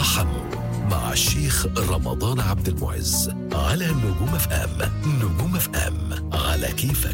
تراحموا مع الشيخ رمضان عبد المعز على نجوم اف ام نجوم اف ام على كيفك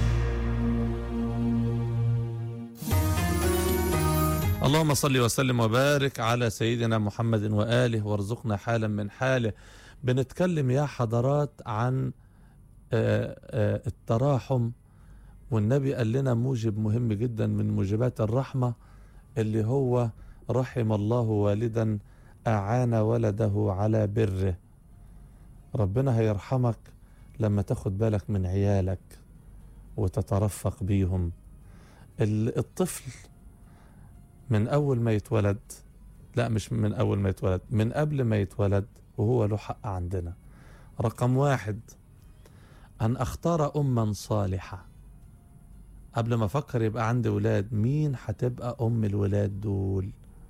اللهم صل وسلم وبارك على سيدنا محمد وآله وارزقنا حالا من حاله بنتكلم يا حضرات عن آه، آه، التراحم والنبي قال لنا موجب مهم جدا من موجبات الرحمة اللي هو رحم الله والدا أعان ولده على بره ربنا هيرحمك لما تاخد بالك من عيالك وتترفق بيهم ال- الطفل من أول ما يتولد لا مش من أول ما يتولد من قبل ما يتولد وهو له حق عندنا رقم واحد أن أختار أما صالحة قبل ما أفكر يبقى عندي ولاد مين هتبقى أم الولاد دول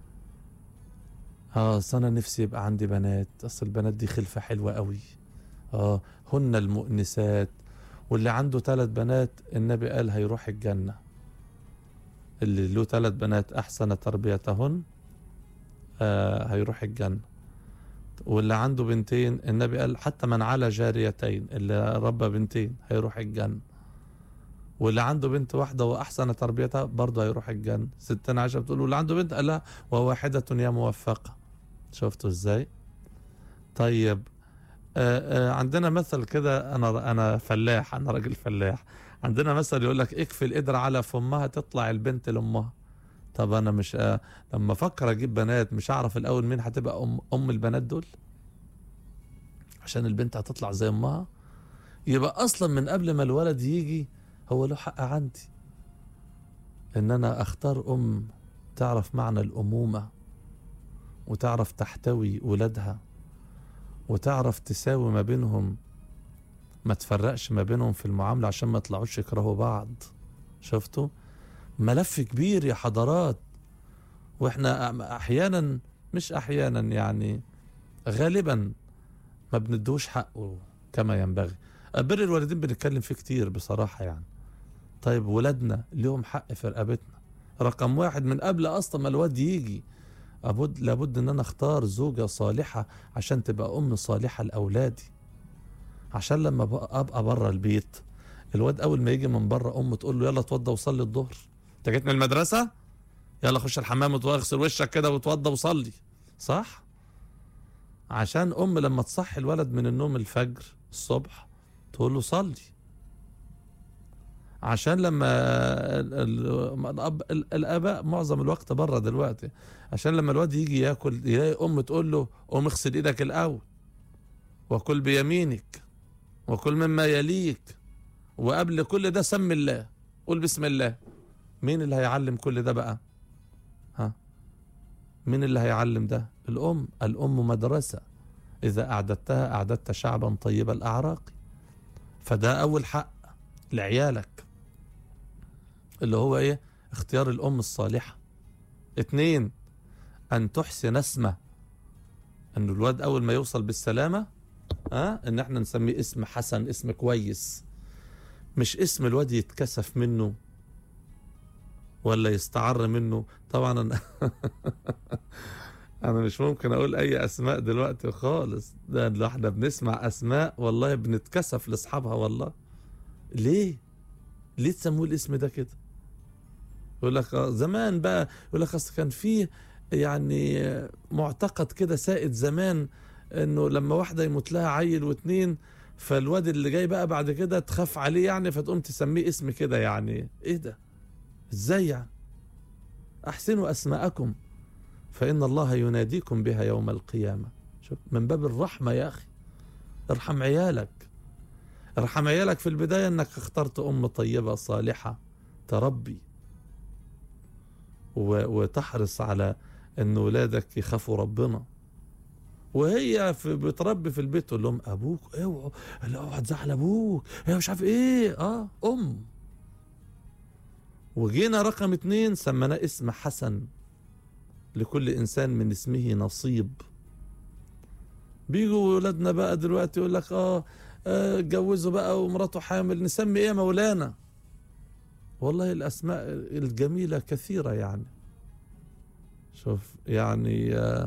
اه أصل أنا نفسي يبقى عندي بنات أصل البنات دي خلفة حلوة قوي اه هن المؤنسات واللي عنده ثلاث بنات النبي قال هيروح الجنة اللي له ثلاث بنات أحسن تربيتهن آه هيروح الجنة واللي عنده بنتين النبي قال حتى من على جاريتين اللي ربى بنتين هيروح الجنة واللي عنده بنت واحدة وأحسن تربيتها برضه هيروح الجنة ستنا عائشة بتقول واللي عنده بنت قال لها وواحدة يا موفقة شفتوا ازاي طيب آه آه عندنا مثل كده انا انا فلاح انا راجل فلاح عندنا مثل يقول لك اكفي القدرة على فمها تطلع البنت لامها طب انا مش آه لما افكر اجيب بنات مش هعرف الاول مين هتبقى ام ام البنات دول عشان البنت هتطلع زي امها يبقى اصلا من قبل ما الولد يجي هو له حق عندي ان انا اختار ام تعرف معنى الامومه وتعرف تحتوي ولادها وتعرف تساوي ما بينهم ما تفرقش ما بينهم في المعامله عشان ما يطلعوش يكرهوا بعض شفتوا ملف كبير يا حضرات واحنا احيانا مش احيانا يعني غالبا ما بندوش حقه كما ينبغي بر الوالدين بنتكلم فيه كتير بصراحه يعني طيب ولادنا ليهم حق في رقبتنا رقم واحد من قبل اصلا ما الواد يجي أبد لابد ان انا اختار زوجة صالحة عشان تبقى ام صالحة لاولادي عشان لما بقى- ابقى بره البيت الواد اول ما يجي من بره امه تقول له يلا اتوضى وصلي الظهر انت جيت من المدرسة يلا خش الحمام واغسل وشك كده وتوضى وصلي صح عشان ام لما تصحي الولد من النوم الفجر الصبح تقول له صلي عشان لما ال- ال- الأب ال- الاباء معظم الوقت بره دلوقتي عشان لما الواد يجي ياكل يلاقي ام تقول له قوم اغسل ايدك الاول وكل بيمينك وكل مما يليك وقبل كل ده سم الله قول بسم الله مين اللي هيعلم كل ده بقى ها مين اللي هيعلم ده الام الام مدرسه اذا اعددتها اعددت شعبا طيب الاعراق فده اول حق لعيالك اللي هو ايه اختيار الام الصالحه اتنين ان تحسن اسمه ان الواد اول ما يوصل بالسلامه ها ان احنا نسميه اسم حسن اسم كويس مش اسم الواد يتكسف منه ولا يستعر منه طبعا انا انا مش ممكن اقول اي اسماء دلوقتي خالص ده لو احنا بنسمع اسماء والله بنتكسف لاصحابها والله ليه ليه تسموه الاسم ده كده يقول لك آه، زمان بقى يقول لك اصل كان في يعني آه، معتقد كده سائد زمان انه لما واحده يموت لها عيل واتنين فالواد اللي جاي بقى بعد كده تخاف عليه يعني فتقوم تسميه اسم كده يعني ايه ده ازاي يعني احسنوا اسماءكم فان الله يناديكم بها يوم القيامه شوف من باب الرحمه يا اخي ارحم عيالك ارحم عيالك في البدايه انك اخترت ام طيبه صالحه تربي و- وتحرص على ان ولادك يخافوا ربنا وهي في بتربي في البيت تقول لهم ابوك اوعوا لا اوعى تزعل ابوك هي مش عارف ايه اه ام وجينا رقم اتنين سميناه اسم حسن لكل انسان من اسمه نصيب بيجوا ولادنا بقى دلوقتي يقول لك اه آه، اتجوزوا بقى ومراته حامل نسمي ايه يا مولانا والله الاسماء الجميله كثيره يعني شوف يعني آه،